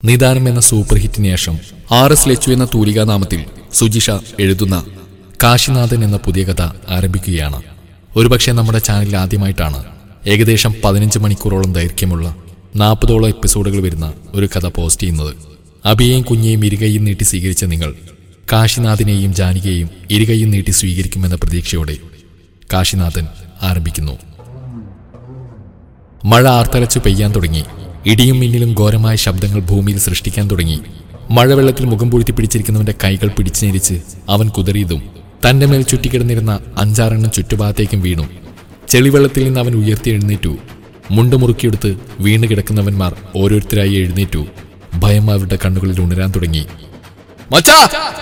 നിദാനം എന്ന സൂപ്പർ ഹിറ്റിന് ശേഷം R S Lachu എന്ന തൂലികാനാമത്തിൽ സുജിഷ എഴുതുന്ന കാശിനാഥൻ എന്ന പുതിയ കഥ ആരംഭിക്കുകയാണ് ഒരുപക്ഷെ നമ്മുടെ ചാനലിൽ ആദ്യമായിട്ടാണ് ഏകദേശം പതിനഞ്ച് മണിക്കൂറോളം ദൈർഘ്യമുള്ള നാൽപ്പതോളം എപ്പിസോഡുകൾ വരുന്ന ഒരു കഥ പോസ്റ്റ് ചെയ്യുന്നത് അഭിയെയും കുഞ്ഞെയും ഇരുകൈയും നീട്ടി സ്വീകരിച്ച നിങ്ങൾ കാശിനാഥിനെയും ജാനികയെയും ഇരുകൈയും നീട്ടി സ്വീകരിക്കുമെന്ന പ്രതീക്ഷയോടെ കാശിനാഥൻ ആരംഭിക്കുന്നു മഴ ആർത്തലച്ചു പെയ്യാൻ തുടങ്ങി ഇടിയും മിന്നലും ഘോരമായ ശബ്ദങ്ങൾ ഭൂമിയിൽ സൃഷ്ടിക്കാൻ തുടങ്ങി മഴവെള്ളത്തിൽ മുഖം പൂഴ്ത്തി പിടിച്ചിരിക്കുന്നവന്റെ കൈകൾ പിടിച്ചു ഞെരിച്ച് അവൻ കുതറിയതും തന്റെ മേൽ ചുറ്റിക്കിടന്നിരുന്ന അഞ്ചാറെണ്ണം ചുറ്റുഭാഗത്തേക്കും വീണു ചെളിവെള്ളത്തിൽ നിന്ന് അവൻ ഉയർത്തി എഴുന്നേറ്റു മുണ്ട് മുറുക്കിയെടുത്ത് വീണ് കിടക്കുന്നവന്മാർ ഓരോരുത്തരായി എഴുന്നേറ്റു ഭയം അവരുടെ കണ്ണുകളിൽ ഉണരാൻ തുടങ്ങി മച്ചാ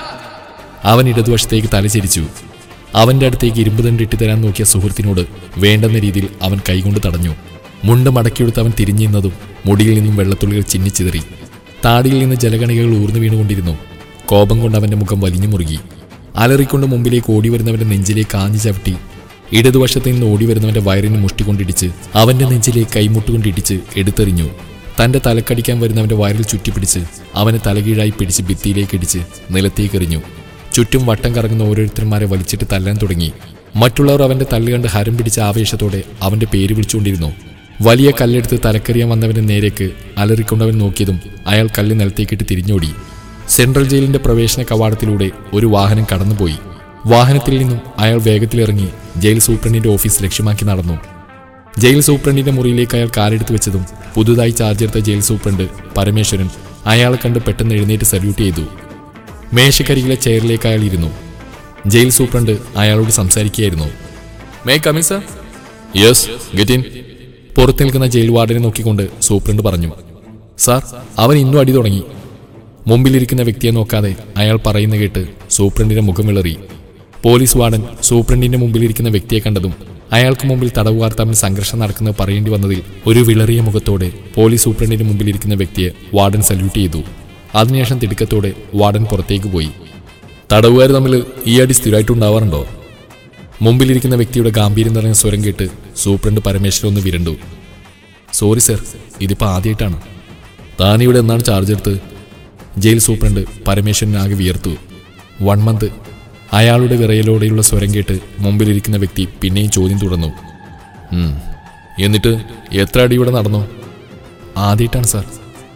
അവൻ ഇടതുവശത്തേക്ക് തലചരിച്ചു അവന്റെ അടുത്തേക്ക് ഇരുമ്പ് ദണ്ട് ഇട്ടുതരാൻ നോക്കിയ സുഹൃത്തിനോട് വേണ്ടെന്ന രീതിയിൽ അവൻ കൈകൊണ്ട് തടഞ്ഞു മുണ്ട് മടക്കിയെടുത്ത് അവൻ തിരിഞ്ഞിരുന്നതും മുടിയിൽ നിന്നും വെള്ളത്തുള്ളികൾ ചിന്നിച്ചിതറി താടിയിൽ നിന്ന് ജലഗണികകൾ ഊർന്നു വീണുകൊണ്ടിരുന്നു കോപം കൊണ്ട് അവന്റെ മുഖം വലിഞ്ഞു മുറുകി അലറിക്കൊണ്ട് മുമ്പിലേക്ക് ഓടി വരുന്നവന്റെ നെഞ്ചിലേക്ക് ആഞ്ഞു ചവിട്ടി ഇടതുവശത്ത് നിന്ന് ഓടി വരുന്നവന്റെ വയറിന് മുഷ്ടിക്കൊണ്ടിടിച്ച് അവന്റെ നെഞ്ചിലേക്ക് കൈമുട്ടുകൊണ്ടിടിച്ച് എടുത്തെറിഞ്ഞു തന്റെ തലക്കടിക്കാൻ വരുന്നവന്റെ വയറിൽ ചുറ്റിപ്പിടിച്ച് അവനെ തലകീഴായി പിടിച്ച് ഭിത്തിയിലേക്ക് ഇടിച്ച് നിലത്തേക്ക് എറിഞ്ഞു ചുറ്റും വട്ടം കറങ്ങുന്ന ഓരോരുത്തന്മാരെ വലിച്ചിട്ട് തല്ലാൻ തുടങ്ങി മറ്റുള്ളവർ അവന്റെ തല്ല് കണ്ട് ഹരം പിടിച്ച ആവേശത്തോടെ അവന്റെ പേര് വിളിച്ചുകൊണ്ടിരുന്നു വലിയ കല്ലെടുത്ത് തലക്കറിയാൻ വന്നവന്റെ നേരേക്ക് അലറിക്കൊണ്ടവൻ നോക്കിയതും അയാൾ കല്ല് നിലത്തേക്കിട്ട് തിരിഞ്ഞോടി സെൻട്രൽ ജയിലിന്റെ പ്രവേശന കവാടത്തിലൂടെ ഒരു വാഹനം കടന്നുപോയി വാഹനത്തിൽ നിന്നും അയാൾ വേഗത്തിലിറങ്ങി ജയിൽ സൂപ്രണ്ടിന്റെ ഓഫീസ് ലക്ഷ്യമാക്കി നടന്നു ജയിൽ സൂപ്രണ്ടിന്റെ മുറിയിലേക്ക് അയാൾ കാലെടുത്ത് വെച്ചതും പുതുതായി ചാർജ് എടുത്ത ജയിൽ സൂപ്രണ്ട് പരമേശ്വരൻ അയാളെ കണ്ട് പെട്ടെന്ന് എഴുന്നേറ്റ് സല്യൂട്ട് ചെയ്തു മേശക്കരികിലെ ചെയറിലേക്ക് അയാൾ ഇരുന്നു ജയിൽ സൂപ്രണ്ട് അയാളോട് സംസാരിക്കുകയായിരുന്നു may come in sir yes get in പുറത്ത് നിൽക്കുന്ന ജയിൽ വാർഡനെ നോക്കിക്കൊണ്ട് സൂപ്രണ്ട് പറഞ്ഞു സാർ അവൻ ഇന്നും അടി തുടങ്ങി മുമ്പിലിരിക്കുന്ന വ്യക്തിയെ നോക്കാതെ അയാൾ പറയുന്ന കേട്ട് സൂപ്രണ്ടിന്റെ മുഖം വിളറി പോലീസ് വാർഡൻ സൂപ്രണ്ടിന്റെ മുമ്പിലിരിക്കുന്ന വ്യക്തിയെ കണ്ടതും അയാൾക്ക് മുമ്പിൽ തടവുകാർ തമ്മിൽ സംഘർഷം നടക്കുന്നത് പറയേണ്ടി വന്നതിൽ ഒരു വിളറിയ മുഖത്തോടെ പോലീസ് സൂപ്രണ്ടിന്റെ മുമ്പിലിരിക്കുന്ന വ്യക്തിയെ വാർഡൻ സല്യൂട്ട് ചെയ്തു അതിനുശേഷം തിടുക്കത്തോടെ വാർഡൻ പുറത്തേക്ക് പോയി തടവുകാർ തമ്മിൽ ഈ അടി സ്ഥിരമായിട്ടുണ്ടാവാറുണ്ടോ മുമ്പിലിരിക്കുന്ന വ്യക്തിയുടെ ഗാംഭീര്യം നിറഞ്ഞ സ്വരം കേട്ട് സൂപ്രണ്ട് പരമേശ്വരൻ ഒന്ന് വിരണ്ടു സോറി സർ ഇതിപ്പോൾ ആദ്യമായിട്ടാണ് താനിവിടെ എന്നാണ് ചാർജ് എടുത്ത് ജയിൽ സൂപ്രണ്ട് പരമേശ്വരനാകെ വിയർത്തു വൺ മന്ത് അയാളുടെ വിറയലോടെയുള്ള സ്വരം കേട്ട് മുമ്പിലിരിക്കുന്ന വ്യക്തി പിന്നെയും ചോദ്യം തുടർന്നു "ഉം. എന്നിട്ട് എത്ര അടി ഇവിടെ നടന്നു ആദ്യമായിട്ടാണ് സാർ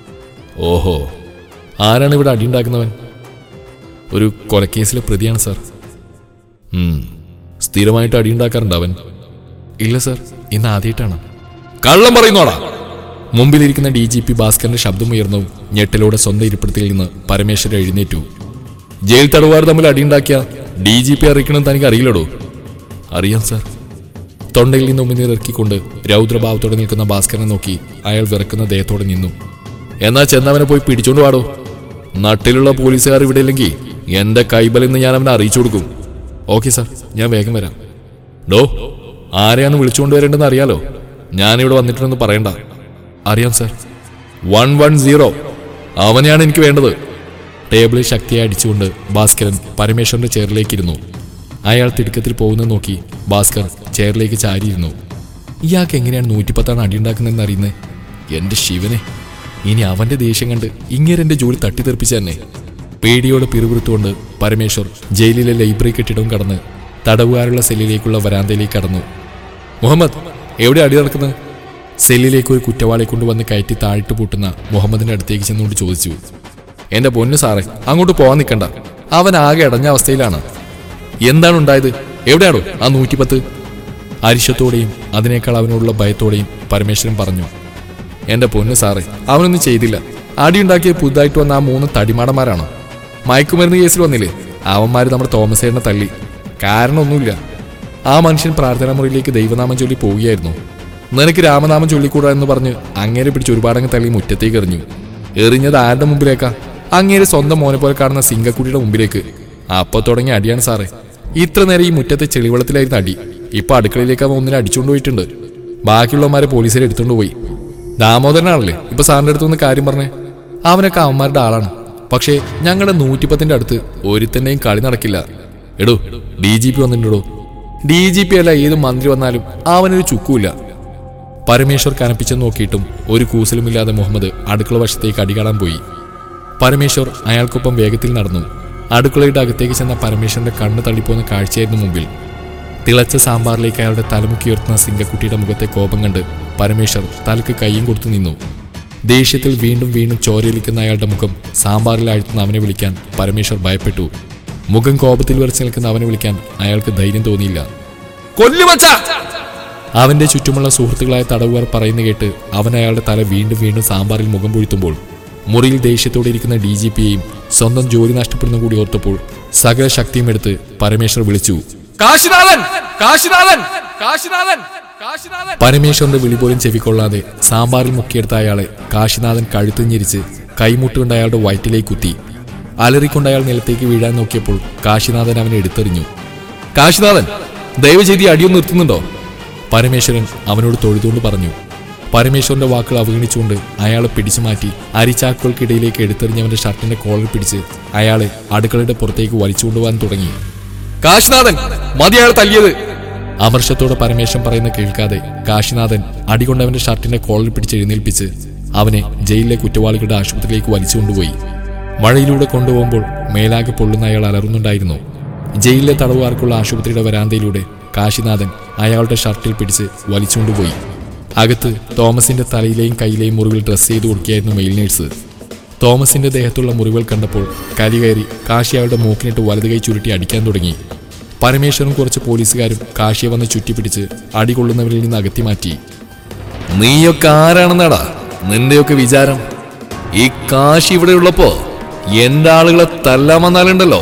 ഓഹോ ആരാണ് ഇവിടെ അടിയുണ്ടാക്കുന്നവൻ ഒരു കൊലക്കേസിലെ പ്രതിയാണ് സാർ ഉം. സ്ഥിരമായിട്ട് അടിയുണ്ടാക്കാറുണ്ട് അവൻ ഇല്ല സാർ ഇന്ന് ആദ്യമായിട്ടാണ് കള്ളം പറയുന്നോടാ മുമ്പിലിരിക്കുന്ന ഡി ജി പി ഭാസ്കറിന്റെ ശബ്ദമുയർന്നു ഞെട്ടലോടെ സ്വന്തം ഇരിപ്പിടത്തിൽ നിന്ന് പരമേശ്വരൻ എഴുന്നേറ്റു ജയിൽ തടവുകാർ തമ്മിൽ അടിയുണ്ടാക്കിയ ഡി ജി പി അറിയിക്കണം തനിക്ക് അറിയില്ലടോ അറിയാം സാർ തൊണ്ടയിൽ നിന്ന് ഉമിനീർ ഇറക്കിക്കൊണ്ട് രൗദ്രഭാവത്തോടെ നിൽക്കുന്ന ഭാസ്കരനെ നോക്കി അയാൾ വിറക്കുന്ന ദേഹത്തോടെ നിന്നു എന്നാ ചെന്നവനെ പോയി പിടിച്ചോണ്ട് വാടോ നട്ടിലുള്ള പോലീസുകാർ ഇവിടെ ഇല്ലെങ്കിൽ എന്റെ കൈബലെന്ന് ഞാൻ അവനെ അറിയിച്ചു കൊടുക്കും ഓക്കെ സാർ ഞാൻ വേഗം വരാം ഡോ ആരെയാണ് വിളിച്ചുകൊണ്ട് വരേണ്ടെന്ന് അറിയാലോ ഞാനിവിടെ വന്നിട്ടുണ്ടെന്ന് പറയണ്ട അറിയാം സാർ വൺ വൺ സീറോ അവനെയാണ് എനിക്ക് വേണ്ടത് ടേബിളിൽ ശക്തിയായി അടിച്ചുകൊണ്ട് ഭാസ്കരൻ പരമേശ്വരന്റെ ചെയറിലേക്ക് ഇരുന്നു അയാൾ തിടുക്കത്തിൽ പോകുന്നത് നോക്കി ഭാസ്കർ ചെയറിലേക്ക് ചാരിയിരുന്നു ഇയാൾക്ക് എങ്ങനെയാണ് നൂറ്റിപ്പത്താണ് അടിയുണ്ടാക്കുന്നതെന്ന് അറിയുന്നത് എന്റെ ശിവനെ ഇനി അവന്റെ ദേഷ്യം കണ്ട് ഇങ്ങേരെന്റെ ജോലി തട്ടിത്തെറിപ്പിച്ച തന്നെ പേടിയോടെ പിറുപിറുത്തുകൊണ്ട് പരമേശ്വർ ജയിലിലെ ലൈബ്രറി കെട്ടിടവും കടന്ന് തടവുകാരുള്ള സെല്ലിലേക്കുള്ള വരാന്തയിലേക്ക് കടന്നു മുഹമ്മദ് എവിടെ അടി നടക്കുന്നത് സെല്ലിലേക്ക് ഒരു കുറ്റവാളിയെ കൊണ്ടുവന്ന് കയറ്റി താഴിട്ട് പൂട്ടുന്ന മുഹമ്മദിന്റെ അടുത്തേക്ക് ചെന്നുകൊണ്ട് ചോദിച്ചു എന്റെ പൊന്നു സാറേ അങ്ങോട്ട് പോവാൻ നിൽക്കണ്ട അവൻ ആകെ അടഞ്ഞ അവസ്ഥയിലാണ് എന്താണ് ഉണ്ടായത് എവിടെയാണോ ആ നൂറ്റിപ്പത്ത് അരിശത്തോടെയും അതിനേക്കാൾ അവനോടുള്ള ഭയത്തോടെയും പരമേശ്വരൻ പറഞ്ഞു എന്റെ പൊന്നു സാറേ അവനൊന്നും ചെയ്തില്ല അടിയുണ്ടാക്കിയ പുതുതായിട്ട് വന്ന ആ മൂന്ന് തടിമാടന്മാരാണോ മയക്കുമരുന്ന് കേസിൽ വന്നില്ലേ അവന്മാര് നമ്മുടെ തോമസേടിനെ തള്ളി കാരണമൊന്നുമില്ല ആ മനുഷ്യൻ പ്രാർത്ഥനാ മുറിയിലേക്ക് ദൈവനാമം ചൊല്ലി പോവുകയായിരുന്നു നിനക്ക് രാമനാമം ചൊല്ലിക്കൂടാ എന്ന് പറഞ്ഞ് അങ്ങേരെ പിടിച്ച് ഒരുപാടങ്ങ് തള്ളി മുറ്റത്തേക്ക് എറിഞ്ഞു എറിഞ്ഞത് ആരുടെ മുമ്പിലേക്കാ അങ്ങേരെ സ്വന്തം മോനെ പോലെ കാണുന്ന സിംഗക്കുട്ടിയുടെ മുമ്പിലേക്ക് അപ്പൊ തുടങ്ങിയ അടിയാണ് സാറേ ഇത്ര നേരം ഈ മുറ്റത്തെ ചെളിവെള്ളത്തിലായിരുന്നു അടി ഇപ്പൊ അടുക്കളയിലേക്ക് അവൻ ഒന്നിനെ അടിച്ചുകൊണ്ട് പോയിട്ടുണ്ട് ബാക്കിയുള്ളവന്മാരെ പോലീസിൽ എടുത്തുകൊണ്ട് പോയി ദാമോദരനാണല്ലേ ഇപ്പൊ സാറിന്റെ അടുത്ത് നിന്ന് കാര്യം പറഞ്ഞേ അവനൊക്കെ അവന്മാരുടെ ആളാണ് പക്ഷേ ഞങ്ങളുടെ നൂറ്റിപ്പത്തിന്റെ അടുത്ത് ഒരുത്തന്റെയും കളി നടക്കില്ല എടോ ഡി ജി പി വന്നിട്ടുണ്ടോ ഡി ജി പി അല്ല ഏത് മന്ത്രി വന്നാലും അവനൊരു ചുക്കുമില്ല പരമേശ്വർ കനപ്പിച്ചു നോക്കിയിട്ടും ഒരു കൂസലുമില്ലാതെ മുഹമ്മദ് അടുക്കള വശത്തേക്ക് അടികാടാൻ പോയി പരമേശ്വർ അയാൾക്കൊപ്പം വേഗത്തിൽ നടന്നു അടുക്കളയുടെ അകത്തേക്ക് ചെന്ന പരമേശ്വരന്റെ കണ്ണ് തള്ളിപ്പോകുന്ന കാഴ്ചയായിരുന്നു മുമ്പിൽ തിളച്ച സാമ്പാറിലേക്ക് അയാളുടെ തലമുക്കി ഉയർത്തുന്ന സിംഗക്കുട്ടിയുടെ മുഖത്തെ കോപം കണ്ട് പരമേശ്വർ തലക്ക് കൈയും കൊടുത്തു നിന്നു ദേഷ്യത്തിൽ വീണ്ടും വീണ്ടും ചോരയിലിക്കുന്ന അയാളുടെ മുഖം സാമ്പാറിൽ ആഴ്ത്തുന്ന അവനെ വിളിക്കാൻ പരമേശ്വർ ഭയപ്പെട്ടു മുഖം കോപത്തിൽ വരച്ച് നിൽക്കുന്ന അവനെ വിളിക്കാൻ അയാൾക്ക് ധൈര്യം തോന്നിയില്ല കൊല്ലുമച്ച അവന്റെ ചുറ്റുമുള്ള സുഹൃത്തുക്കളായ തടവുകാർ പറയുന്ന കേട്ട് അവൻ അയാളുടെ തല വീണ്ടും വീണ്ടും സാമ്പാറിൽ മുഖം പൊഴുത്തുമ്പോൾ മുറിയിൽ ദേഷ്യത്തോടെ ഇരിക്കുന്ന ഡി ജി പിയെയും സ്വന്തം ജോലി നഷ്ടപ്പെടുന്ന കൂടി ഓർത്തപ്പോൾ സകല ശക്തിയും എടുത്ത് പരമേശ്വർ വിളിച്ചു കാശിനാഥൻ കാശിനാഥൻ കാശിനാഥൻ കാശിനാഥൻ പരമേശ്വരന്റെ വിളി പോലും ചെവിക്കൊള്ളാതെ സാമ്പാറിൽ മുക്കിയെടുത്ത അയാളെ കാശിനാഥൻ കഴുത്ത് ഞെരിച്ച് കൈമുട്ടുകൊണ്ട് അയാളുടെ വയറ്റിലേക്ക് കുത്തി അലറിക്കൊണ്ട് അയാൾ നിലത്തേക്ക് വീഴാൻ നോക്കിയപ്പോൾ കാശിനാഥൻ അവനെ എടുത്തെറിഞ്ഞു കാശിനാഥൻ ദയവ് ചെയ്ത് ഈ അടിയൊന്നും നിർത്തുന്നുണ്ടോ പരമേശ്വരൻ അവനോട് തൊഴുതുകൊണ്ട് പറഞ്ഞു പരമേശ്വരന്റെ വാക്കുകൾ അവഗണിച്ചുകൊണ്ട് അയാളെ പിടിച്ചു മാറ്റി അരിച്ചാക്കുകൾക്കിടയിലേക്ക് എടുത്തെറിഞ്ഞവന്റെ ഷർട്ടിന്റെ കോളർ പിടിച്ച് അയാളെ അടുക്കളയുടെ പുറത്തേക്ക് വലിച്ചുകൊണ്ടുപോകാൻ തുടങ്ങി കാശിനാഥൻ മതി അയാൾ തല്ലിയത് അമർഷത്തോടെ പരമേശ്വരൻ പറയുന്ന കേൾക്കാതെ കാശിനാഥൻ അടികൊണ്ടവന്റെ ഷർട്ടിന്റെ കോളർ പിടിച്ച് എഴുന്നേൽപ്പിച്ച് അവനെ ജയിലിലെ കുറ്റവാളികളുടെ ആശുപത്രിയിലേക്ക് വലിച്ചുകൊണ്ടുപോയി മഴയിലൂടെ കൊണ്ടുപോകുമ്പോൾ മേലാകെ പൊള്ളുന്ന അയാൾ അലറുന്നുണ്ടായിരുന്നു ജയിലിലെ തടവുകാർക്കുള്ള ആശുപത്രിയുടെ വരാന്തയിലൂടെ കാശിനാഥൻ അയാളുടെ ഷർട്ടിൽ പിടിച്ച് വലിച്ചുകൊണ്ടുപോയി അകത്ത് തോമസിന്റെ തലയിലെയും കൈയിലെയും മുറിവിൽ ഡ്രസ്സ് ചെയ്ത് കൊടുക്കുകയായിരുന്നു മെയിൽ നേഴ്സ് തോമസിന്റെ ദേഹത്തുള്ള മുറിവുകൾ കണ്ടപ്പോൾ കലി കയറി കാശി അയാളുടെ മൂക്കിനിട്ട് വലത് കൈ ചുരുട്ടി അടിക്കാൻ തുടങ്ങി പരമേശ്വരനും കുറച്ച് പോലീസുകാരും കാശിയെ വന്ന് ചുറ്റിപ്പിടിച്ച് അടികൊള്ളുന്നവരിൽ നിന്ന് അകറ്റി മാറ്റി നീയൊക്കെ ആരാണെന്നാടാ നിന്റെയൊക്കെ വിചാരം ഈ കാശി ഇവിടെ ഉള്ളപ്പോ എന്റെ ആളുകളെ തല്ലാൻ വന്നാലുണ്ടല്ലോ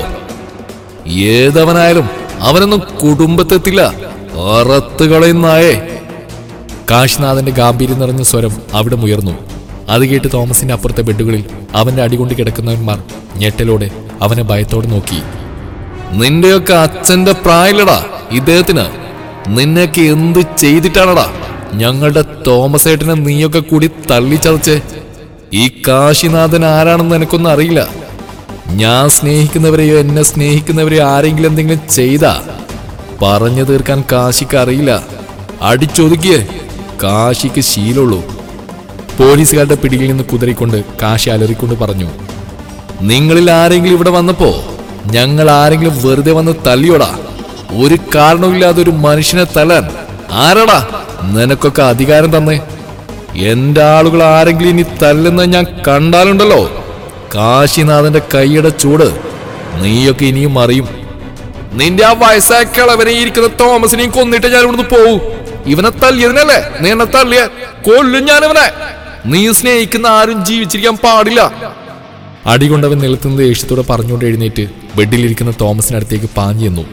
ഏതവനായാലും അവനൊന്നും കുടുംബത്തെത്തില്ല അറത്ത് കളയുന്നായേ കാശിനാഥന്റെ ഗാംഭീര്യം നിറഞ്ഞ സ്വരം അവിടെ ഉയർന്നു അത് കേട്ട് തോമസിന്റെ അപ്പുറത്തെ ബെഡുകളിൽ അവന്റെ അടികൊണ്ട് കിടക്കുന്നവന്മാർ ഞെട്ടലോടെ അവനെ ഭയത്തോടെ നോക്കി നിന്റെയൊക്കെ അച്ഛന്റെ പ്രായമില്ലടാ ഇദ്ദേഹത്തിന് നിന്നെയൊക്കെ എന്ത് ചെയ്തിട്ടാണടാ ഞങ്ങളുടെ തോമസ് ഏട്ടനെ നീയൊക്കെ കൂടി തള്ളിച്ചതച്ച് ഈ കാശിനാഥൻ ആരാണെന്ന് എനിക്കൊന്നും അറിയില്ല ഞാൻ സ്നേഹിക്കുന്നവരെയോ എന്നെ സ്നേഹിക്കുന്നവരെയോ ആരെങ്കിലും എന്തെങ്കിലും ചെയ്താ പറഞ്ഞു തീർക്കാൻ കാശിക്ക് അറിയില്ല അടിച്ചൊതുക്കിയേ കാശിക്ക് ശീലമുള്ളൂ പോലീസുകാരുടെ പിടിയിൽ നിന്ന് കുതറിക്കൊണ്ട് കാശി അലറിക്കൊണ്ട് പറഞ്ഞു നിങ്ങളിൽ ആരെങ്കിലും ഇവിടെ വന്നപ്പോ ഞങ്ങൾ ആരെങ്കിലും വെറുതെ വന്ന് തല്ലിയോടാ ഒരു കാരണവുമില്ലാതെ ഒരു മനുഷ്യനെ തല്ലാൻ ആരാടാ നിനക്കൊക്കെ അധികാരം തന്നേ എന്റെ ആളുകൾ ആരെങ്കിലും ഇനി തല്ലുന്ന ഞാൻ കണ്ടാലുണ്ടല്ലോ കാശിനാഥന്റെ കൈയുടെ ചൂട് നീയൊക്കെ ഇനിയും അറിയും നിന്റെ ആ വയസ്സായ കിളവനെ ഇരിക്കുന്ന തോമസിനെയും കൊന്നിട്ട് ഞാൻ ഇവിടുന്ന് പോവും ഇവനെ തല്ലിയതിനല്ലേ നീ എന്നെ തല്ലിയ കൊല്ലും ഞാൻ ഇവനെ നീ സ്നേഹിക്കുന്ന ആരും ജീവിച്ചിരിക്കാൻ പാടില്ല അടികൊണ്ടവൻ നിലത്തുനിന്ന് ദേഷ്യത്തോടെ പറഞ്ഞുകൊണ്ട് എഴുന്നേറ്റ് ബെഡിലിരിക്കുന്ന തോമസിനടുത്തേക്ക് പാഞ്ഞു ചെന്നു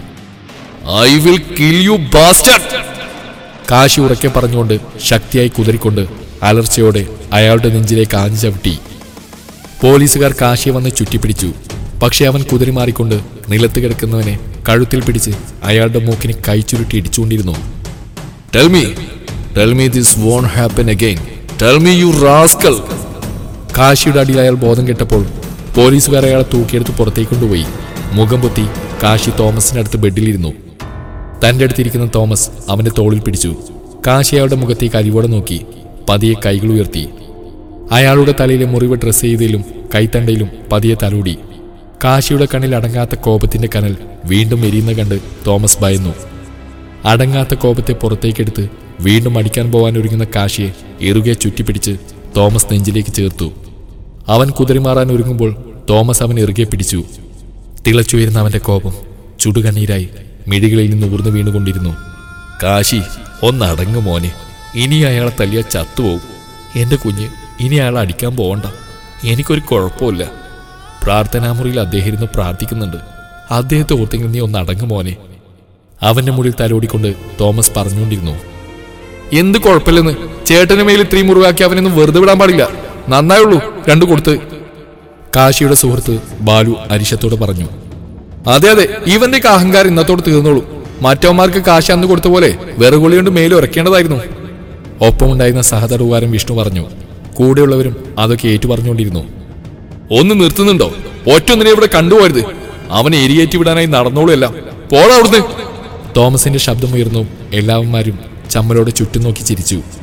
I will kill you bastard Kashi ഉറക്കെ പറഞ്ഞുകൊണ്ട് ശക്തിയായി കുതറിക്കൊണ്ട് അലർച്ചയോടെ അയാളുടെ നെഞ്ചിലേക്ക് ആഞ്ഞു ചവിട്ടി പോലീസുകാർ കാശിയെ വന്ന് ചുറ്റിപ്പിടിച്ചു പക്ഷെ അവൻ കുതിരി മാറിക്കൊണ്ട് നിലത്ത് കിടക്കുന്നവനെ കഴുത്തിൽ പിടിച്ച് അയാളുടെ മൂക്കിന് കൈ ചുരുട്ടി ഇടിച്ചുകൊണ്ടിരുന്നു tell me tell me this won't happen again tell me you rascal കാശിയുടെ അടിയിൽ അയാൾ ബോധം കെട്ടപ്പോൾ പോലീസുകാർ അയാളെ തൂക്കിയെടുത്ത് പുറത്തേക്ക് കൊണ്ടുപോയി മുഖം പൊത്തി കാശി തോമസിന്റെ അടുത്ത് ബെഡിലിരുന്നു തന്റെ അടുത്തിരിക്കുന്ന തോമസ് അവന്റെ തോളിൽ പിടിച്ചു കാശി അയാളുടെ മുഖത്തേക്ക് അരിവോടെ നോക്കി പതിയെ കൈകൾ ഉയർത്തി അയാളുടെ തലയിലെ മുറിവ് ഡ്രസ് ചെയ്തതിലും കൈത്തണ്ടയിലും പതിയെ തലോടി കാശിയുടെ കണ്ണിൽ അടങ്ങാത്ത കോപത്തിന്റെ കനൽ വീണ്ടും എരിയുന്ന കണ്ട് തോമസ് ഭയന്നു അടങ്ങാത്ത കോപത്തെ പുറത്തേക്കെടുത്ത് വീണ്ടും അടിക്കാൻ പോവാൻ ഒരുങ്ങുന്ന കാശിയെ ഇറുകെ ചുറ്റിപ്പിടിച്ച് തോമസ് നെഞ്ചിലേക്ക് ചേർത്തു അവൻ കുതിരിമാറാൻ ഒരുങ്ങുമ്പോൾ തോമസ് അവൻ ഇറുകെ പിടിച്ചു തിളച്ചുയരുന്ന അവന്റെ കോപം ചുടുകണ്ണീരായി മിഴികളിൽ നിന്ന് ഊർന്നു വീണുകൊണ്ടിരുന്നു കാശി ഒന്നടങ്ങു മോനെ ഇനി അയാളെ തല്ലിയ ചത്തുപോകും എന്റെ കുഞ്ഞ് ഇനി അയാളെ അടിക്കാൻ പോവണ്ട എനിക്കൊരു കുഴപ്പമില്ല പ്രാർത്ഥനാമുറിയിൽ അദ്ദേഹം ഇരുന്ന് പ്രാർത്ഥിക്കുന്നുണ്ട് അദ്ദേഹത്തെ ഓർത്തെങ്കിൽ നീ ഒന്ന് അടങ്ങു മോനെ അവന്റെ മുറിയിൽ തലോടിക്കൊണ്ട് തോമസ് പറഞ്ഞുകൊണ്ടിരുന്നു എന്ത് കുഴപ്പമില്ലെന്ന് ചേട്ടന് മേൽ ഇത്രയും മുറിവാക്കി അവനൊന്നും വെറുതെ വിടാൻ പാടില്ല നന്നായുള്ളൂ രണ്ടു കൊടുത്ത് കാശിയുടെ സുഹൃത്ത് ബാലു അരിശത്തോട് പറഞ്ഞു അതെ അതെ ഇവന്റെ അഹങ്കാരം ഇന്നത്തോട് തീർന്നോളൂ മറ്റവന്മാർക്ക് കാശ് അന്ന് കൊടുത്ത പോലെ വെറുകുളി കൊണ്ട് മേലും ഇറക്കേണ്ടതായിരുന്നു ഒപ്പമുണ്ടായിരുന്ന സഹതടവുകാരൻ വിഷ്ണു പറഞ്ഞു കൂടെയുള്ളവരും അതൊക്കെ ഏറ്റു പറഞ്ഞുകൊണ്ടിരുന്നു ഒന്ന് നിർത്തുന്നുണ്ടോ ഒറ്റൊന്നിനെ ഇവിടെ കണ്ടുപോരുത് അവനെ എരിയേറ്റി വിടാനായി നടന്നോളൂ എല്ലാം പോടാ അവിടുന്ന് തോമസിന്റെ ശബ്ദമുയർന്നു എല്ലാവന്മാരും ചമ്മലോടെ ചുറ്റും നോക്കി ചിരിച്ചു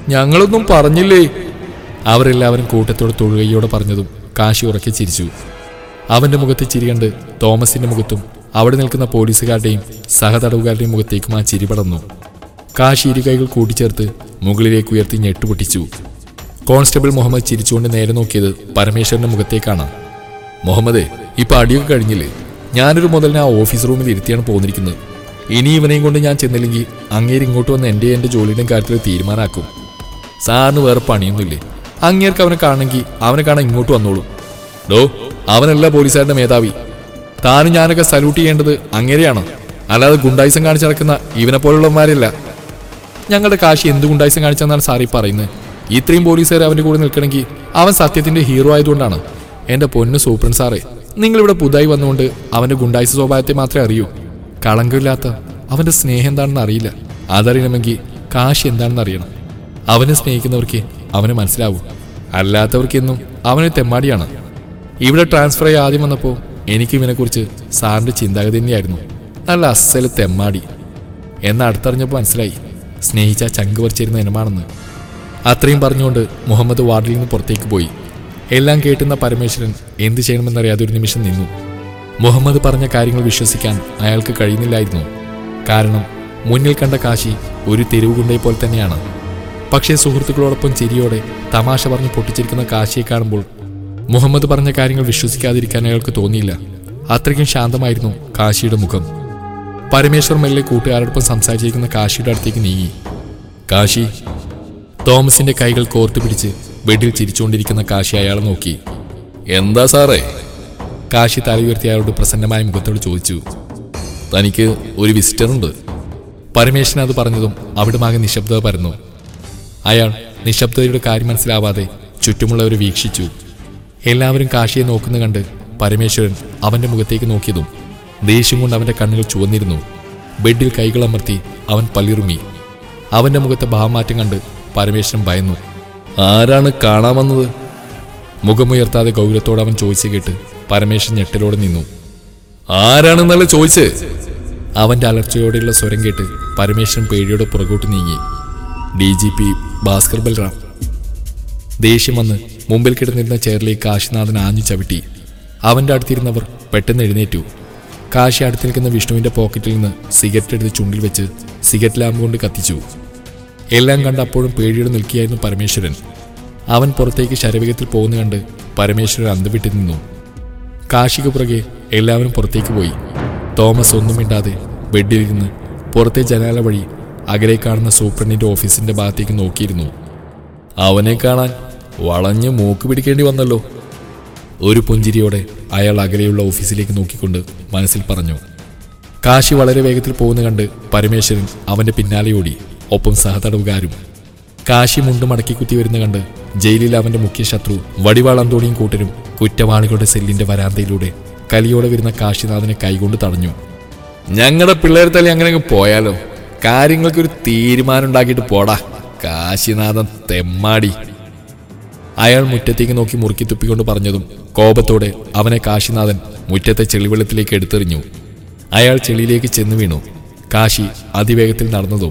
ഞങ്ങളൊന്നും പറഞ്ഞില്ലേ അവരെല്ലാവരും കൂട്ടത്തോടെ തൊഴുകയോടെ പറഞ്ഞതും കാശി ഉറക്കെ ചിരിച്ചു അവന്റെ മുഖത്ത് ചിരി കണ്ട് തോമസിന്റെ മുഖത്തും അവിടെ നിൽക്കുന്ന പോലീസുകാരുടെയും സഹതടവുകാരുടെയും മുഖത്തേക്കും ആ ചിരി പടർന്നു കാശി ഇരു കൈകൾ കൂട്ടിച്ചേർത്ത് മുകളിലേക്ക് ഉയർത്തി ഞെട്ടുപൊട്ടിച്ചു കോൺസ്റ്റബിൾ മുഹമ്മദ് ചിരിച്ചുകൊണ്ട് നേരെ നോക്കിയത് പരമേശ്വരന്റെ മുഖത്തേക്കാണ് മുഹമ്മദേ ഇപ്പൊ അടിയൊക്കെ കഴിഞ്ഞില്ലേ ഞാനൊരു മുതലിനെ ആ ഓഫീസ് റൂമിൽ ഇരുത്തിയാണ് പോന്നിരിക്കുന്നത് ഇനി ഇവനെയും കൊണ്ട് ഞാൻ ചെന്നില്ലെങ്കിൽ അങ്ങേര് ഇങ്ങോട്ട് വന്ന് എൻ്റെ എൻ്റെ ജോലിയുടെയും കാര്യത്തിൽ തീരുമാനമാക്കും സാറിന് വേറെ പണിയൊന്നുമില്ലേ അങ്ങേർക്ക് അവനെ കാണണമെങ്കിൽ അവനെ കാണാൻ ഇങ്ങോട്ട് വന്നോളൂ ഡോ അവനല്ല പോലീസുകാരുടെ മേധാവി താനും ഞാനൊക്കെ സല്യൂട്ട് ചെയ്യേണ്ടത് അങ്ങേരെയാണ് അല്ലാതെ ഗുണ്ടായിസം കാണിച്ച് നടക്കുന്ന ഇവനെ പോലുള്ളവന്മാരല്ല ഞങ്ങളുടെ കാശി എന്ത് ഗുണ്ടായിസം കാണിച്ചെന്നാണ് സാറി പറയുന്നത് ഇത്രയും പോലീസുകാർ അവന്റെ കൂടെ നിൽക്കണമെങ്കിൽ അവൻ സത്യത്തിന്റെ ഹീറോ ആയതുകൊണ്ടാണ് എന്റെ പൊന്ന് സൂപ്രണ്ട് സാറേ നിങ്ങളിവിടെ പുതുതായി വന്നുകൊണ്ട് അവന്റെ ഗുണ്ടായിസ സ്വഭാവത്തെ മാത്രമേ അറിയൂ കളങ്കമില്ലാത്ത അവന്റെ സ്നേഹം എന്താണെന്ന് അറിയില്ല അതറിയണമെങ്കിൽ കാശി എന്താണെന്ന് അറിയണം അവനെ സ്നേഹിക്കുന്നവർക്ക് അവനെ മനസ്സിലാവൂ അല്ലാത്തവർക്കെന്നും അവന് തെമ്മാടിയാണ് ഇവിടെ ട്രാൻസ്ഫർ ആയി ആദ്യം വന്നപ്പോൾ എനിക്ക് ഇവനെക്കുറിച്ച് സാറിന്റെ ചിന്താഗതി തന്നെയായിരുന്നു നല്ല അസല് തെമ്മാടി എന്ന് അടുത്തറിഞ്ഞപ്പോൾ മനസ്സിലായി സ്നേഹിച്ച ചങ്ക് പറിച്ചിരുന്ന ഇനമാണെന്ന് അത്രയും പറഞ്ഞുകൊണ്ട് മുഹമ്മദ് വാർഡിൽ നിന്ന് പുറത്തേക്ക് പോയി എല്ലാം കേട്ടുന്ന പരമേശ്വരൻ എന്ത് ചെയ്യണമെന്നറിയാതെ ഒരു നിമിഷം നിന്നു മുഹമ്മദ് പറഞ്ഞ കാര്യങ്ങൾ വിശ്വസിക്കാൻ അയാൾക്ക് കഴിയുന്നില്ലായിരുന്നു കാരണം മുന്നിൽ കണ്ട കാശി ഒരു തെരുവുകുണ്ടയെ പോലെ തന്നെയാണ് പക്ഷേ സുഹൃത്തുക്കളോടൊപ്പം ചിരിയോടെ തമാശ പറഞ്ഞ് പൊട്ടിച്ചിരിക്കുന്ന കാശിയെ കാണുമ്പോൾ മുഹമ്മദ് പറഞ്ഞ കാര്യങ്ങൾ വിശ്വസിക്കാതിരിക്കാൻ അയാൾക്ക് തോന്നിയില്ല അത്രയ്ക്കും ശാന്തമായിരുന്നു കാശിയുടെ മുഖം പരമേശ്വർ മെല്ലെ കൂട്ടുകാരോടൊപ്പം സംസാരിച്ചിരിക്കുന്ന കാശിയുടെ അടുത്തേക്ക് നീങ്ങി കാശി തോമസിന്റെ കൈകൾ കോർത്തു പിടിച്ച് ബെഡിൽ ചിരിച്ചുകൊണ്ടിരിക്കുന്ന കാശി അയാളെ നോക്കി എന്താ സാറേ കാശി തല ഉയർത്തി അയാളോട് പ്രസന്നമായ മുഖത്തോട് ചോദിച്ചു തനിക്ക് ഒരു വിസിറ്റർ ഉണ്ട് പരമേശ്വരൻ അത് പറഞ്ഞതും അവിടുമാകെ നിശബ്ദത പരന്നു അയാൾ നിശബ്ദതയുടെ കാര്യം മനസ്സിലാവാതെ ചുറ്റുമുള്ളവരെ വീക്ഷിച്ചു എല്ലാവരും കാശിയെ നോക്കുന്ന കണ്ട് പരമേശ്വരൻ അവന്റെ മുഖത്തേക്ക് നോക്കിയതും ദേഷ്യം കൊണ്ട് അവന്റെ കണ്ണുകൾ ചുവന്നിരുന്നു ബെഡിൽ കൈകൾ അമർത്തി അവൻ പല്ലിറുമി അവന്റെ മുഖത്തെ ഭാവമാറ്റം കണ്ട് പരമേശ്വരൻ ഭയന്നു ആരാണ് കാണാൻ വന്നത് മുഖമുയർത്താതെ ഗൗരവത്തോടെ അവൻ ചോദിച്ചു കേട്ട് പരമേശ്വരൻ ഞെട്ടലോടെ നിന്നു ആരാണെന്നല്ല ചോദിച്ചേ അവന്റെ അലർച്ചയോടെയുള്ള സ്വരം കേട്ട് പരമേശ്വരൻ പേടിയോടെ പുറകോട്ട് നീങ്ങി D G P Bhaskar Balram ദേഷ്യം വന്ന് മുമ്പിൽ കിടന്നിരുന്ന ചെയറിലേക്ക് കാശിനാഥൻ ആഞ്ഞു ചവിട്ടി അവന്റെ അടുത്തിരുന്നവർ പെട്ടെന്ന് എഴുന്നേറ്റു കാശി അടുത്ത് നിൽക്കുന്ന വിഷ്ണുവിന്റെ പോക്കറ്റിൽ നിന്ന് സിഗരറ്റ് എടുത്ത് ചുണ്ടിൽ വെച്ച് സിഗരറ്റ് ലാമ്പ് കൊണ്ട് കത്തിച്ചു എല്ലാം കണ്ട് അപ്പോഴും പേടിയോടെ നിൽക്കുകയായിരുന്നു പരമേശ്വരൻ അവൻ പുറത്തേക്ക് ശരവേഗത്തിൽ പോകുന്ന കണ്ട് പരമേശ്വരൻ അന്തവിട്ട് നിന്നു കാശിക്ക് പുറകെ എല്ലാവരും പുറത്തേക്ക് പോയി തോമസ് ഒന്നും മിണ്ടാതെ ബെഡിലിരുന്ന് പുറത്തെ ജനാല വഴി അകലെ കാണുന്ന സൂപ്രണ്ടിന്റെ ഓഫീസിന്റെ ഭാഗത്തേക്ക് നോക്കിയിരുന്നു അവനെ കാണാൻ വളഞ്ഞ് മൂക്ക് പിടിക്കേണ്ടി വന്നല്ലോ ഒരു പുഞ്ചിരിയോടെ അയാൾ അകലെയുള്ള ഓഫീസിലേക്ക് നോക്കിക്കൊണ്ട് മനസ്സിൽ പറഞ്ഞു കാശി വളരെ വേഗത്തിൽ പോകുന്ന കണ്ട് പരമേശ്വരൻ അവന്റെ പിന്നാലെ ഓടി ഒപ്പം സഹതടവുകാരും കാശി മുണ്ട് മടക്കി കുത്തി വരുന്ന കണ്ട് ജയിലിൽ അവന്റെ മുഖ്യ ശത്രു വടിവാൾ അന്തോണിയും കൂട്ടരും കുറ്റവാളികളുടെ സെല്ലിന്റെ വരാന്തയിലൂടെ കലിയോടെ വരുന്ന കാശിനാഥനെ കൈകൊണ്ട് തടഞ്ഞു ഞങ്ങളുടെ പിള്ളേർ തല്ലി അങ്ങനെ അങ്ങ് പോയാലോ കാര്യങ്ങൾക്ക് ഒരു തീരുമാനം ഉണ്ടാക്കിയിട്ട് പോടാ കാശിനാഥൻ തെമ്മാടി അയാൾ മുറ്റത്തേക്ക് നോക്കി മുറുക്കി തുപ്പിക്കൊണ്ട് പറഞ്ഞതും കോപത്തോടെ അവനെ കാശിനാഥൻ മുറ്റത്തെ ചെളിവെള്ളത്തിലേക്ക് എടുത്തെറിഞ്ഞു അയാൾ ചെളിയിലേക്ക് ചെന്ന് വീണു കാശി അതിവേഗത്തിൽ നടന്നതും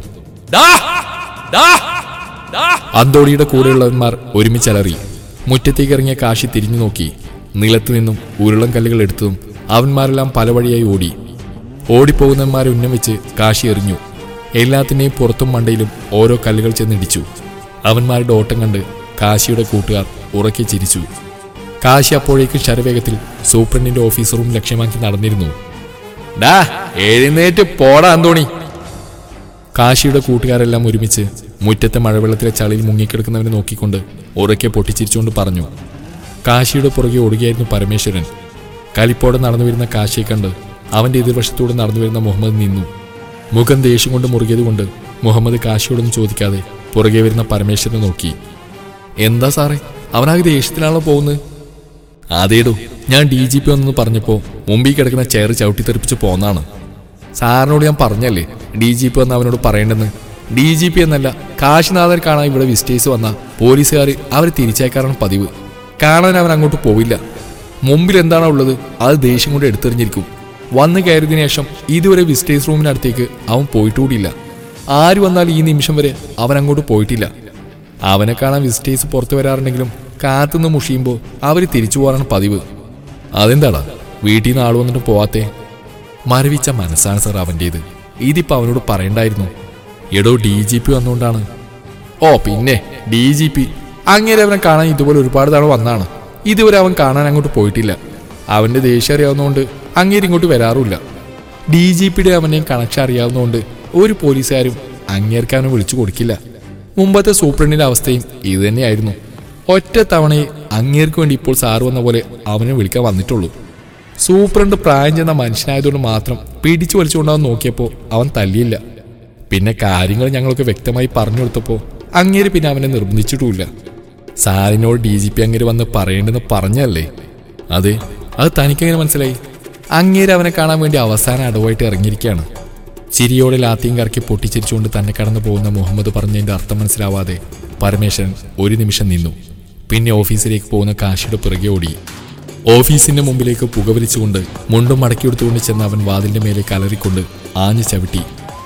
അന്തോണിയുടെ കൂടെയുള്ളവന്മാർ ഒരുമിച്ചലറി മുറ്റത്തേക്ക് ഇറങ്ങിയ കാശി തിരിഞ്ഞു നോക്കി നിലത്തു നിന്നും ഉരുളം കല്ലുകൾ എടുത്തതും അവന്മാരെല്ലാം പല വഴിയായി ഓടി ഓടിപ്പോകുന്നവന്മാരെ ഉന്നം വെച്ച് കാശി എറിഞ്ഞു എല്ലാത്തിൻ്റെയും പുറത്തും മണ്ടയിലും ഓരോ കല്ലുകൾ ചെന്നിടിച്ചു അവന്മാരുടെ ഓട്ടം കണ്ട് കാശിയുടെ കൂട്ടുകാർ ഉറക്കെ ചിരിച്ചു കാശി അപ്പോഴേക്കും ശരവേഗത്തിൽ സൂപ്രണ്ടിന്റെ ഓഫീസ് റൂം ലക്ഷ്യമാക്കി നടന്നിരുന്നു ഡാ എഴുന്നേറ്റ് പോടാ അന്തോണി കാശിയുടെ കൂട്ടുകാരെല്ലാം ഒരുമിച്ച് മുറ്റത്തെ മഴവെള്ളത്തിലെ ചളിയിൽ മുങ്ങിക്കിടക്കുന്നവനെ നോക്കിക്കൊണ്ട് ഉറക്കെ പൊട്ടിച്ചിരിച്ചുകൊണ്ട് പറഞ്ഞു കാശിയുടെ പുറകെ ഓടുകയായിരുന്നു പരമേശ്വരൻ കലിപ്പോടെ നടന്നു വരുന്ന കാശിയെ കണ്ട് അവന്റെ എതിർവശത്തൂടെ നടന്നു വരുന്ന മുഹമ്മദ് നിന്നു മുഖം ദേഷ്യം കൊണ്ട് മുറുകിയതുകൊണ്ട് മുഹമ്മദ് കാശിയോടൊന്നും ചോദിക്കാതെ പുറകെ വരുന്ന പരമേശ്വരനെ നോക്കി എന്താ സാറേ അവനാകെ ദേഷ്യത്തിലാണല്ലോ പോകുന്നത് അതേടോ ഞാൻ ഡി ജി പി വന്നെന്ന് പറഞ്ഞപ്പോൾ മുമ്പിൽ കിടക്കുന്ന ചെയർ ചവിട്ടിത്തെറിപ്പിച്ച് പോന്നാണ് സാറിനോട് ഞാൻ പറഞ്ഞല്ലേ ഡി ജി പി വന്ന് അവനോട് പറയേണ്ടെന്ന് ഡി ജി പി എന്നല്ല കാശിനാഥൻ കാണാൻ ഇവിടെ വിസിറ്റേഴ്സ് വന്ന പോലീസുകാർ അവർ തിരിച്ചയക്കാറാണ് പതിവ് കാണാൻ അവൻ അങ്ങോട്ട് പോവില്ല മുമ്പിൽ എന്താണോ ഉള്ളത് അത് ദേഷ്യം കൊണ്ട് എടുത്തെറിഞ്ഞിരിക്കും വന്ന് കയറിയതിനു ശേഷം ഇതുവരെ വിസിറ്റേഴ്സ് റൂമിനടുത്തേക്ക് അവൻ പോയിട്ടുകൂടിയില്ല ആര് വന്നാൽ ഈ നിമിഷം വരെ അവൻ അങ്ങോട്ട് പോയിട്ടില്ല അവനെ കാണാൻ വിസിറ്റേഴ്സ് പുറത്തു വരാറുണ്ടെങ്കിലും കാത്തുനിന്ന് മുഷിയുമ്പോൾ അവർ തിരിച്ചു പോകാനാണ് പതിവ് അതെന്താടാ വീട്ടിൽ നിന്ന് ആൾ വന്നിട്ട് പോവാത്തേ മരവിച്ച മനസ്സാണ് സാർ അവൻ്റേത് ഇതിപ്പോൾ അവനോട് പറയണ്ടായിരുന്നു എടോ ഡി ജി പി വന്നുകൊണ്ടാണ് ഓ പിന്നെ ഡി ജി പി അങ്ങനെ അവനെ കാണാൻ ഇതുപോലെ ഒരുപാട് തവണ വന്നാണ് ഇതുവരെ അവൻ കാണാൻ അങ്ങോട്ട് പോയിട്ടില്ല അവന്റെ ദേഷ്യം അറിയാവുന്നതുകൊണ്ട് അങ്ങേര് ഇങ്ങോട്ട് വരാറുമില്ല ഡി ജി പിയുടെ അവനെയും കണക്ഷൻ അറിയാവുന്നതുകൊണ്ട് ഒരു പോലീസുകാരും അങ്ങേർക്ക് അവനെ വിളിച്ചു കൊടുക്കില്ല മുമ്പത്തെ സൂപ്രണ്ടിന്റെ അവസ്ഥയും ഇത് തന്നെയായിരുന്നു ഒറ്റ തവണയെ അങ്ങേർക്ക് വേണ്ടി ഇപ്പോൾ സാറ് വന്ന പോലെ അവനെ വിളിക്കാൻ വന്നിട്ടുള്ളൂ സൂപ്രണ്ട് പ്രായം ചെന്ന മനുഷ്യനായതുകൊണ്ട് മാത്രം പിടിച്ചു വലിച്ചുകൊണ്ടവൻ നോക്കിയപ്പോൾ അവൻ തല്ലിയില്ല പിന്നെ കാര്യങ്ങൾ ഞങ്ങൾക്ക് വ്യക്തമായി പറഞ്ഞു കൊടുത്തപ്പോൾ അങ്ങേര് പിന്നെ അവനെ നിർബന്ധിച്ചിട്ടുമില്ല സാറിനോട് ഡി ജി പി അങ്ങേര് വന്ന് പറയേണ്ടെന്ന് പറഞ്ഞല്ലേ അതെ അത് തനിക്കെങ്ങനെ മനസ്സിലായി അങ്ങേര് അവനെ കാണാൻ വേണ്ടി അവസാന അടവായിട്ട് ഇറങ്ങിയിരിക്കുകയാണ് ചിരിയോടെ ലാത്തിയും കറക്കി പൊട്ടിച്ചിരിച്ചുകൊണ്ട് തന്നെ കടന്നു പോകുന്ന മുഹമ്മദ് പറഞ്ഞതിന്റെ അർത്ഥം മനസ്സിലാവാതെ പരമേശ്വരൻ ഒരു നിമിഷം നിന്നു പിന്നെ ഓഫീസിലേക്ക് പോകുന്ന കാശിയുടെ പിറകെ ഓടി ഓഫീസിന്റെ മുമ്പിലേക്ക് പുകവലിച്ചുകൊണ്ട് മുണ്ടും മടക്കിയെടുത്തുകൊണ്ട് ചെന്ന് അവൻ വാതിലിന്റെ മേലെ കലറിക്കൊണ്ട് ആഞ്ഞു ചവിട്ടി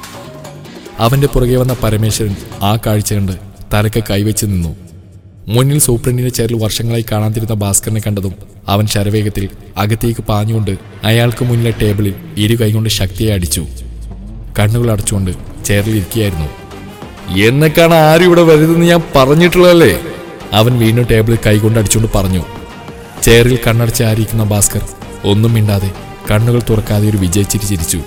അവന്റെ പുറകെ വന്ന പരമേശ്വരൻ ആ കാഴ്ച കണ്ട് തലക്ക് കൈവച്ച് നിന്നു മുന്നിൽ സൂപ്രണ്ടിന്റെ ചേരിൽ വർഷങ്ങളായി കാണാതിരുന്ന ഭാസ്കറിനെ കണ്ടതും അവൻ ശരവേഗത്തിൽ അകത്തേക്ക് പാഞ്ഞുകൊണ്ട് അയാൾക്ക് മുന്നിലെ ടേബിളിൽ ഇരു കൈകൊണ്ട് ശക്തിയെ അടിച്ചു കണ്ണുകൾ അടച്ചുകൊണ്ട് ചേറിൽ ഇരിക്കുകയായിരുന്നു എന്നെ കാണാൻ ആരും ഇവിടെ വരുതെന്ന് ഞാൻ പറഞ്ഞിട്ടുള്ളതല്ലേ അവൻ വീണ്ടും ടേബിളിൽ കൈകൊണ്ട് അടിച്ചുകൊണ്ട് പറഞ്ഞു ചെയറിൽ കണ്ണടച്ച് ആയിരിക്കുന്ന ഭാസ്കർ ഒന്നും മിണ്ടാതെ കണ്ണുകൾ തുറക്കാതെ ഒരു വിജയിച്ചിരി ചിരിച്ചു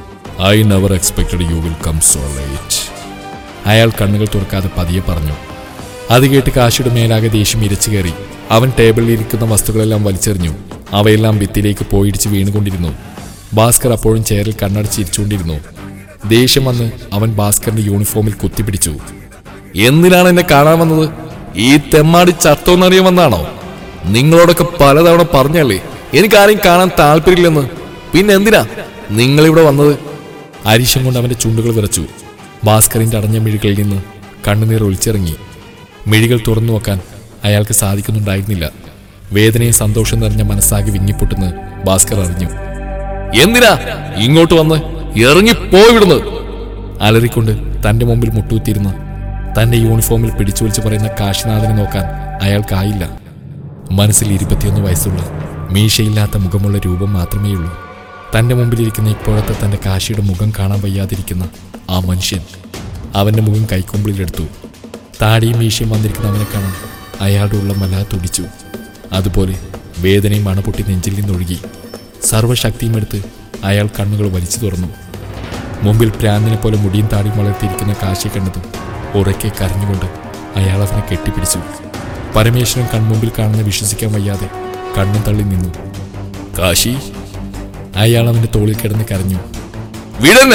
I never expected you will come so late അയാൾ കണ്ണുകൾ തുറക്കാതെ പതിയെ പറഞ്ഞു അത് കേട്ട് കാശിയുടെ മേലാകെ ദേഷ്യം ഇരച്ചു കയറി അവൻ ടേബിളിൽ ഇരിക്കുന്ന വസ്തുക്കളെല്ലാം വലിച്ചെറിഞ്ഞു അവയെല്ലാം ഭിത്തിയിലേക്ക് പോയിടിച്ച് വീണുകൊണ്ടിരുന്നു ഭാസ്കർ അപ്പോഴും ചെയറിൽ കണ്ണടച്ചിരിച്ചുകൊണ്ടിരുന്നു ദേഷ്യം വന്ന് അവൻ ഭാസ്കറിന്റെ യൂണിഫോമിൽ കുത്തിപ്പിടിച്ചു എന്തിനാണ് എന്നെ കാണാൻ വന്നത് ഈ തെമ്മാടി ചത്തോന്നറിയാൻ വന്നാണോ നിങ്ങളോടൊക്കെ പലതവണ പറഞ്ഞല്ലേ എനിക്ക് ആരെയും കാണാൻ താല്പര്യമില്ലെന്ന് പിന്നെ എന്തിനാ നിങ്ങളിവിടെ വന്നത് അരിശം കൊണ്ട് അവന്റെ ചുണ്ടുകൾ വിറച്ചു ഭാസ്കറിന്റെ അടഞ്ഞ മിഴികളിൽ നിന്ന് കണ്ണുനീർ ഒളിച്ചിറങ്ങി മിഴികൾ തുറന്നു നോക്കാൻ അയാൾക്ക് സാധിക്കുന്നുണ്ടായിരുന്നില്ല വേദനയും സന്തോഷം നിറഞ്ഞ മനസ്സാകെ വിങ്ങിപ്പൊട്ടുന്ന് ഭാസ്കർ അറിഞ്ഞു എന്തിനാ ഇങ്ങോട്ട് വന്ന് ഇറങ്ങി പോയിവിടുന്നത് അലറിക്കൊണ്ട് തന്റെ മുമ്പിൽ മുട്ടുകുത്തിയിരുന്ന് തന്റെ യൂണിഫോമിൽ പിടിച്ചു വലിച്ചു പറയുന്ന കാശിനാഥനെ നോക്കാൻ അയാൾക്കായില്ല മനസ്സിൽ ഇരുപത്തിയൊന്ന് വയസ്സുള്ള മീശയില്ലാത്ത മുഖമുള്ള രൂപം മാത്രമേയുള്ളൂ തന്റെ മുമ്പിലിരിക്കുന്ന ഇപ്പോഴത്തെ തന്റെ കാശിയുടെ മുഖം കാണാൻ വയ്യാതിരിക്കുന്ന ആ മനുഷ്യൻ അവന്റെ മുഖം കൈക്കൊമ്പിളിലെടുത്തു താടിയും മീശയും വന്നിരിക്കുന്ന അവനെ കാണാൻ അയാളുടെ ഉള്ളം വല്ലാതെ തുടിച്ചു അതുപോലെ വേദനയും അണപൊട്ടി നെഞ്ചിൽ നിന്നൊഴുകി സർവ്വശക്തിയും എടുത്ത് അയാൾ കണ്ണുകൾ വലിച്ചു തുറന്നു മുമ്പിൽ പ്രാന്തിനെ പോലെ മുടിയും താടിയും വളർത്തിയിരിക്കുന്ന കാശി കണ്ടതും ഉറക്കെ കരഞ്ഞുകൊണ്ട് അയാൾ അവനെ കെട്ടിപ്പിടിച്ചു പരമേശ്വരൻ കൺമുമ്പിൽ കാണുന്ന വിശ്വസിക്കാൻ വയ്യാതെ കണ്ണും തള്ളി നിന്നു കാശി അയാൾ അവന്റെ തോളിൽ കിടന്ന് കരഞ്ഞു വിടന്നെ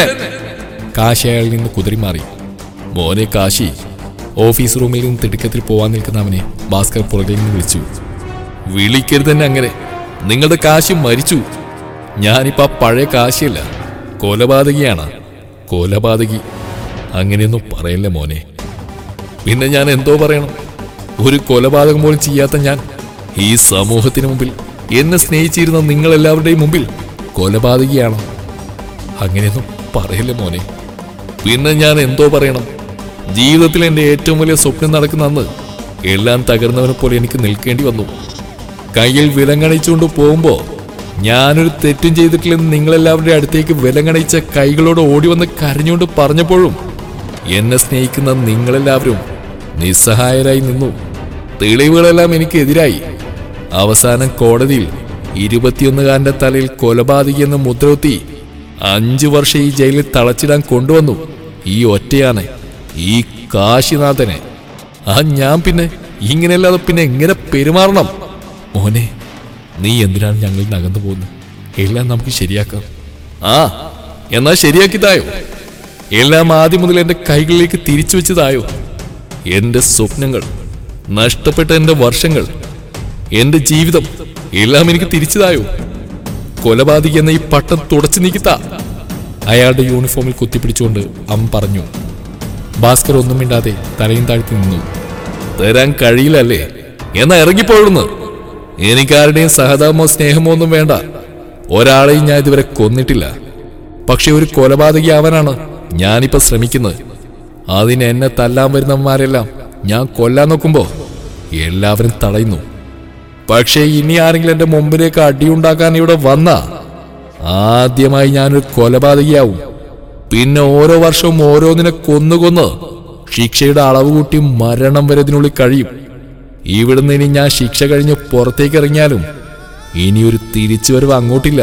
കാശി അയാളിൽ നിന്ന് കുതിരിമാറി മോനെ കാശി ഓഫീസ് റൂമിൽ നിന്ന് തിടുക്കത്തിൽ പോവാൻ നിൽക്കുന്ന അവനെ ഭാസ്കർ പുറകിൽ നിന്ന് വിളിച്ചു വിളിക്കരുത് തന്നെ അങ്ങനെ നിങ്ങളുടെ കാശി മരിച്ചു ഞാനിപ്പോ ആ പഴയ കാശിയല്ല കൊലപാതകിയാണ് കൊലപാതകി അങ്ങനെയൊന്നും പറയല്ലേ മോനെ പിന്നെ ഞാൻ എന്തോ പറയണം ഒരു കൊലപാതകം പോലും ചെയ്യാത്ത ഞാൻ ഈ സമൂഹത്തിന് മുമ്പിൽ എന്നെ സ്നേഹിച്ചിരുന്ന നിങ്ങളെല്ലാവരുടെയും മുമ്പിൽ കൊലപാതകിയാണോ അങ്ങനെയൊന്നും പറയല്ലേ മോനെ പിന്നെ ഞാൻ എന്തോ പറയണം ജീവിതത്തിൽ എൻ്റെ ഏറ്റവും വലിയ സ്വപ്നം നടക്കുന്ന അന്ന് എല്ലാം തകർന്നവനെ പോലെ എനിക്ക് നിൽക്കേണ്ടി വന്നു കയ്യിൽ വിലങ്ങണിച്ചുകൊണ്ട് പോകുമ്പോൾ ഞാനൊരു തെറ്റും ചെയ്തിട്ടില്ലെന്ന് നിങ്ങളെല്ലാവരുടെ അടുത്തേക്ക് വിലങ്ങണിച്ച കൈകളോട് ഓടി വന്ന് കരഞ്ഞുകൊണ്ട് പറഞ്ഞപ്പോഴും എന്നെ സ്നേഹിക്കുന്ന നിങ്ങളെല്ലാവരും നിസ്സഹായരായി നിന്നു തെളിവുകളെല്ലാം എനിക്ക് എതിരായി അവസാനം കോടതിയിൽ ഇരുപത്തിയൊന്നുകാരന്റെ തലയിൽ കൊലപാതകി എന്ന് മുദ്രകുത്തി അഞ്ചു വർഷം ഈ ജയിലിൽ തളച്ചിടാൻ കൊണ്ടുവന്നു ഈ ഒറ്റയാനെ ഈ കാശിനാഥനെ ആ ഞാൻ പിന്നെ ഇങ്ങനെയല്ലാതെ പിന്നെ എങ്ങനെ പെരുമാറണം മോനെ നീ എന്തിനാണ് ഞങ്ങളിൽ നകന്നു പോകുന്നത് എല്ലാം നമുക്ക് ശരിയാക്കാം ആ എന്നാ ശരിയാക്കി തായോ എല്ലാം ആദ്യം മുതൽ എന്റെ കൈകളിലേക്ക് തിരിച്ചു വെച്ചതായോ എന്റെ സ്വപ്നങ്ങൾ നഷ്ടപ്പെട്ട എന്റെ വർഷങ്ങൾ എന്റെ ജീവിതം എല്ലാം എനിക്ക് തിരിച്ചതായോ കൊലപാതകി എന്ന ഈ പട്ടം തുടച്ചു നീക്കിത്ത അയാളുടെ യൂണിഫോമിൽ കുത്തിപ്പിടിച്ചുകൊണ്ട് അമ്മ പറഞ്ഞു ഭാസ്കർ ഒന്നും മിണ്ടാതെ തലയും താഴ്ത്തി നിന്നു തരാൻ കഴിയില്ലല്ലേ എന്നാ ഇറങ്ങിപ്പോഴുന്ന് എനിക്കാരുടെയും സഹതാപമോ സ്നേഹമോ ഒന്നും വേണ്ട ഒരാളെയും ഞാൻ ഇതുവരെ കൊന്നിട്ടില്ല പക്ഷെ ഒരു കൊലപാതകി ആവാനാണ് ഞാനിപ്പോ ശ്രമിക്കുന്നത് അതിന് എന്നെ തല്ലാൻ വരുന്നവന്മാരെല്ലാം ഞാൻ കൊല്ലാൻ നോക്കുമ്പോ എല്ലാവരും തടയുന്നു പക്ഷേ ഇനി ആരെങ്കിലും എന്റെ മുമ്പിലേക്ക് അടിയുണ്ടാക്കാൻ ഇവിടെ വന്ന ആദ്യമായി ഞാനൊരു കൊലപാതകയാവും പിന്നെ ഓരോ വർഷവും ഓരോന്നിനെ കൊന്നുകൊന്ന് ശിക്ഷയുടെ അളവ് കൂട്ടി മരണം വരെ ഇതിനുള്ളിൽ കഴിയും ഇവിടുന്ന് ഇനി ഞാൻ ശിക്ഷ കഴിഞ്ഞ് പുറത്തേക്ക് ഇറങ്ങിയാലും ഇനിയൊരു തിരിച്ചുവരവ് അങ്ങോട്ടില്ല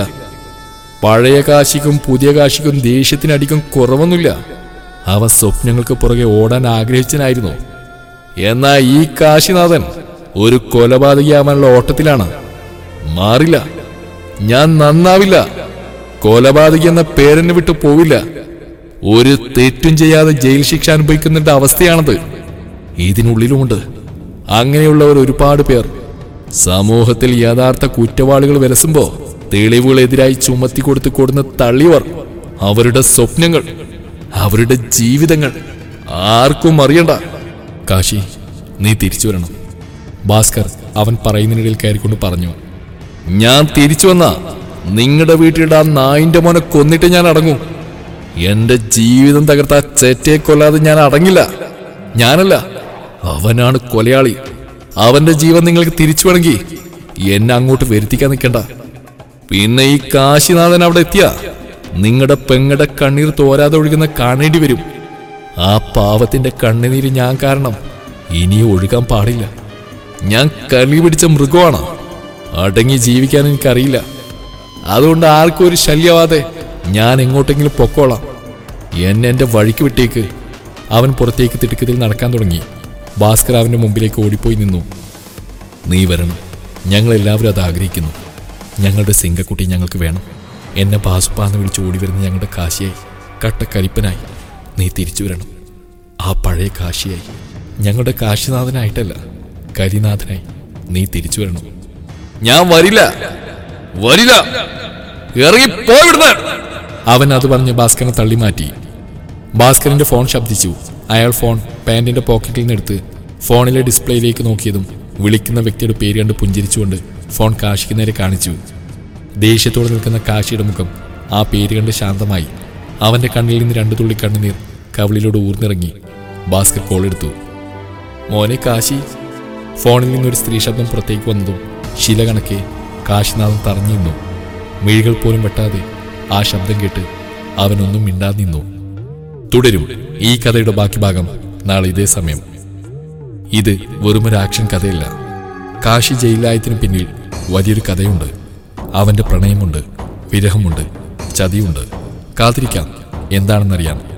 പഴയ കാശിക്കും പുതിയ കാശിക്കും ദേഷ്യത്തിനടിക്കും കുറവൊന്നുമില്ല അവ സ്വപ്നങ്ങൾക്ക് പുറകെ ഓടാൻ ആഗ്രഹിച്ചനായിരുന്നു എന്നാ ഈ കാശിനാഥൻ ഒരു കൊലപാതകയാവാനുള്ള ഓട്ടത്തിലാണ് മാറില്ല ഞാൻ നന്നാവില്ല കൊലപാതകി എന്ന പേരെന്നെ വിട്ടു പോവില്ല ഒരു തെറ്റും ചെയ്യാതെ ജയിൽ ശിക്ഷ അനുഭവിക്കുന്നതിന്റെ അവസ്ഥയാണത് ഇതിനുള്ളിലുമുണ്ട് അങ്ങനെയുള്ളവർ ഒരുപാട് പേർ സമൂഹത്തിൽ യഥാർത്ഥ കുറ്റവാളികൾ വിലസുമ്പോ തെളിവുകളെതിരായി ചുമത്തി കൊടുത്ത് കൊടുന്ന് തള്ളിയവർ അവരുടെ സ്വപ്നങ്ങൾ അവരുടെ ജീവിതങ്ങൾ ആർക്കും അറിയണ്ട കാശി നീ തിരിച്ചു വരണം ഭാസ്കർ അവൻ പറയുന്നതിനിടയിൽ കയറിക്കൊണ്ട് പറഞ്ഞു ഞാൻ തിരിച്ചു വന്ന നിങ്ങളുടെ വീട്ടിലിട്ട് ആ നായിന്റെ മോനെ കൊന്നിട്ട് ഞാൻ അടങ്ങും എന്റെ ജീവിതം തകർത്ത ആ ചെറ്റയെ കൊല്ലാതെ ഞാൻ അടങ്ങില്ല ഞാനല്ല അവനാണ് കൊലയാളി അവന്റെ ജീവൻ നിങ്ങൾക്ക് തിരിച്ചു വേണമെങ്കിൽ എന്നെ അങ്ങോട്ട് വരുത്തിക്കാൻ നിൽക്കണ്ട പിന്നെ ഈ കാശിനാഥൻ അവിടെ എത്തിയ നിങ്ങളുടെ പെങ്ങടെ കണ്ണീർ തോരാതെ ഒഴുകുന്ന കാണേണ്ടി വരും ആ പാവത്തിന്റെ കണ്ണുനീര് ഞാൻ കാരണം ഇനി ഒഴുകാൻ പാടില്ല ഞാൻ കലി പിടിച്ച മൃഗമാണ് അടങ്ങി ജീവിക്കാൻ എനിക്കറിയില്ല അതുകൊണ്ട് ആർക്കും ഒരു ശല്യമാവാതെ ഞാൻ എങ്ങോട്ടെങ്കിലും പൊക്കോളാം എന്നെ എന്റെ വഴിക്ക് വിട്ടേക്ക് അവൻ പുറത്തേക്ക് തിടുക്കത്തിൽ നടക്കാൻ തുടങ്ങി ഭാസ്കർ അവന്റെ മുമ്പിലേക്ക് ഓടിപ്പോയി നിന്നു നീ വരണം ഞങ്ങൾ എല്ലാവരും അത് ആഗ്രഹിക്കുന്നു ഞങ്ങളുടെ സിംഗക്കുട്ടി ഞങ്ങൾക്ക് വേണം എന്നെ ബാസുപ്പാന്ന് വിളിച്ച് ഓടി വരുന്ന ഞങ്ങളുടെ കാശിയായി കട്ടക്കരിപ്പനായി നീ തിരിച്ചു വരണം ആ പഴയ കാശിയായി ഞങ്ങളുടെ കാശിനാഥനായിട്ടല്ല കരിനാഥനായി നീ തിരിച്ചു വരണം ഞാൻ വരില്ല വരില്ല ഇറങ്ങി പോയിടുന്ന അവൻ അത് പറഞ്ഞ് ഭാസ്കരനെ തള്ളി മാറ്റി ഭാസ്കറിന്റെ ഫോൺ ശബ്ദിച്ചു അയാൾ ഫോൺ പാന്റിന്റെ പോക്കറ്റിൽ നിന്നെടുത്ത് ഫോണിലെ ഡിസ്പ്ലേയിലേക്ക് നോക്കിയതും വിളിക്കുന്ന വ്യക്തിയുടെ പേര് കണ്ട് പുഞ്ചിരിച്ചുകൊണ്ട് ഫോൺ കാശിക്ക് നേരെ കാണിച്ചു ദേഷ്യത്തോടെ നിൽക്കുന്ന കാശിയുടെ മുഖം ആ പേര് കണ്ട് ശാന്തമായി അവന്റെ കണ്ണിൽ നിന്ന് രണ്ടു തുള്ളി കണ്ണുനീർ കവിളിലൂടെ ഊർന്നിറങ്ങി ഭാസ്കർ കോൾ എടുത്തു മോനെ കാശി ഫോണിൽ നിന്നൊരു സ്ത്രീ ശബ്ദം പുറത്തേക്ക് വന്നതും ശില കണക്കെ കാശിനാഥൻ തറഞ്ഞു നിന്നു മിഴികൾ പോലും വെട്ടാതെ ആ ശബ്ദം കേട്ട് അവനൊന്നും മിണ്ടാതെ നിന്നു തുടരും ഈ കഥയുടെ ബാക്കി ഭാഗം നാളെ ഇതേ സമയം ഇത് വെറുമൊരു ആക്ഷൻ കഥയല്ല കാശി ജയിലായതിനു പിന്നിൽ വലിയൊരു കഥയുണ്ട് അവന്റെ പ്രണയമുണ്ട് വിരഹമുണ്ട് ചതിയുണ്ട് കാത്തിരിക്കാം എന്താണെന്നറിയാൻ